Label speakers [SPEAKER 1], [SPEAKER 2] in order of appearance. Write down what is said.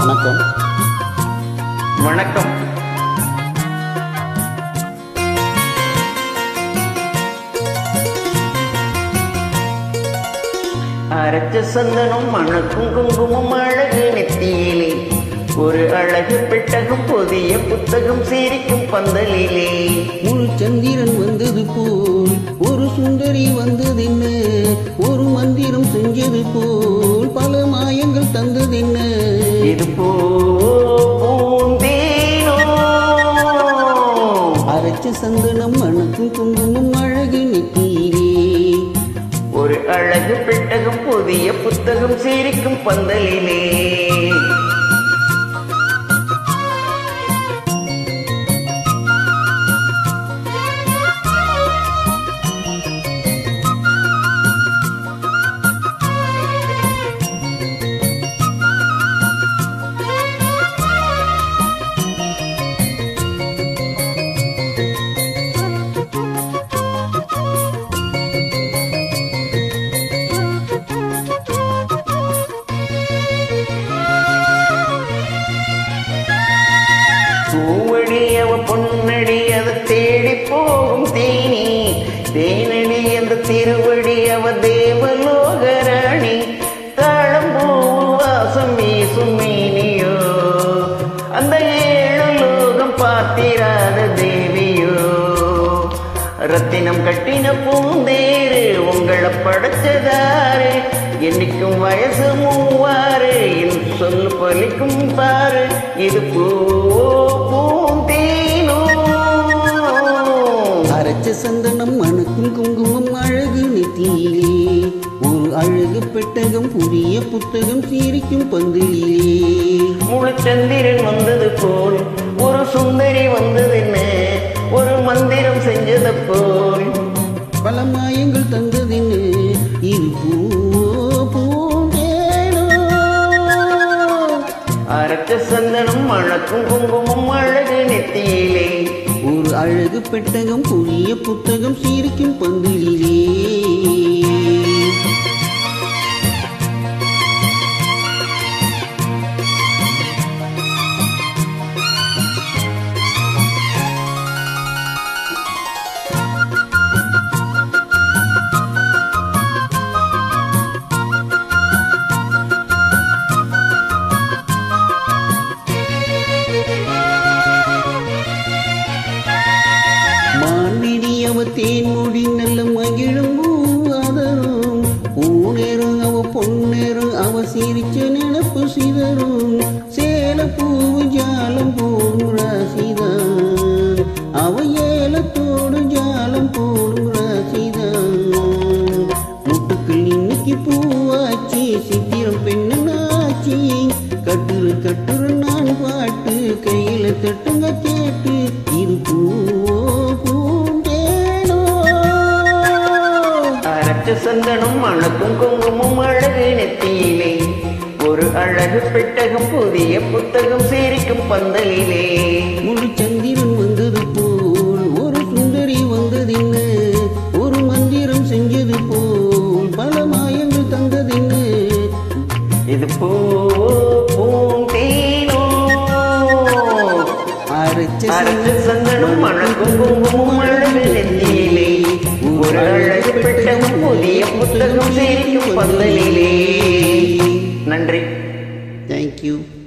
[SPEAKER 1] வணக்கம்
[SPEAKER 2] வணக்கம் அரைச்ச சந்தனம் மணக்கும் குங்குமம் அழகு நெத்தியிலே ஒரு அழகு பெட்டகம் புதிய புத்தகம் சிரிக்கும் பந்தலிலே
[SPEAKER 1] முழு சந்திரன் வந்தது போல் ஒரு சுந்தரி வந்ததென்ன ஒரு மந்திரம் செஞ்சது போல் பல மாயங்கள் தந்ததென்ன
[SPEAKER 2] இது பூந்தேனோ
[SPEAKER 1] அரைச்ச சந்தனம் மணக்கும் குங்குமம் அழகு நெத்தியிலே
[SPEAKER 2] ஒரு அழகு பெட்டகம் புதிய புத்தகம் சிரிக்கும் பந்தலிலே பூவடி அவ பொன்னடி அதை தேடி போகும் தேனி தேனடி அந்த திருவடி அவ தேவலோகராணி தாழம்பூ வாசம் வீசும் மீனியோ அந்த ஏழு லோகம் பார்த்திராத தேவியோ ரத்தினம் கட்டின பூந்தேரு உங்களை படைச்சதாரு என்னைக்கும் வயசு மூவாறு என் சொல் பலிக்கும் பாரு இது பூ பூந்தேனோ
[SPEAKER 1] அரைச்ச சந்தனம் மணக்கும் குங்குமம் அழகு நெத்தியிலே ஒரு அழகு பெட்டகம் புதிய புத்தகம் சீரிக்கும் பந்திலே
[SPEAKER 2] முழுச்சந்திரன் வந்தது போல் ஒரு சுந்தரி வந்தது என்ன ஒரு மந்திரம் செஞ்சது போல்
[SPEAKER 1] பல மாயங்கள் தந்ததென்ன இது பூ பூந்தேனோ
[SPEAKER 2] அரைச்ச சந்தனம் மணக்கும் குங்குமம் அழகு நெத்தியிலே
[SPEAKER 1] ஒரு அழகு பெட்டகம் புதிய புத்தகம் சீரிக்கும் பந்திலே மான்விடி அவ தேன்மொழி நல்ல மகிழும் பூவாதரும் பூநேரும் அவ பொன்னேரும் அவ சிரிச்ச நினப்பு சிதறும் சேல பூவு ஜாலம் போடும் ராசிதான் அவ ஏலத்தோடு ஜாலம் போடும் ராசிதான் முட்டுக்கள் இன்னைக்கு பூவாச்சி சித்திரம் பெண்ணு நாச்சி கட்டுரு கட்டுரு நான் பாட்டு கையில தட்டுங்க கேட்டு இது பூவோ பூண்டேனோ
[SPEAKER 2] அரைச்ச சந்தனம் மணக்கும் குங்குமம் அழகு நெத்தியிலே ஒரு அழகு பெட்டகம் புதிய புத்தகம் சேரிக்கும் பந்தலிலே
[SPEAKER 1] முழு சந்திரன் வந்தது போல் ஒரு சுந்தரி வந்ததென்ன ஒரு மந்திரம் செஞ்சது போல் பல மாயங்கள் தந்ததென்ன
[SPEAKER 2] இது பூ பூந்தேனோ
[SPEAKER 1] அரைச்ச
[SPEAKER 2] அரைச்ச சந்தனம் மணக்கும் குங்குமம் அழகு நெத்தியிலே ஒரு அழகு பெட்டகம் புதிய புத்தகம் சேரிக்கும் பந்தலிலே நன்றி
[SPEAKER 1] தேங்க்யூ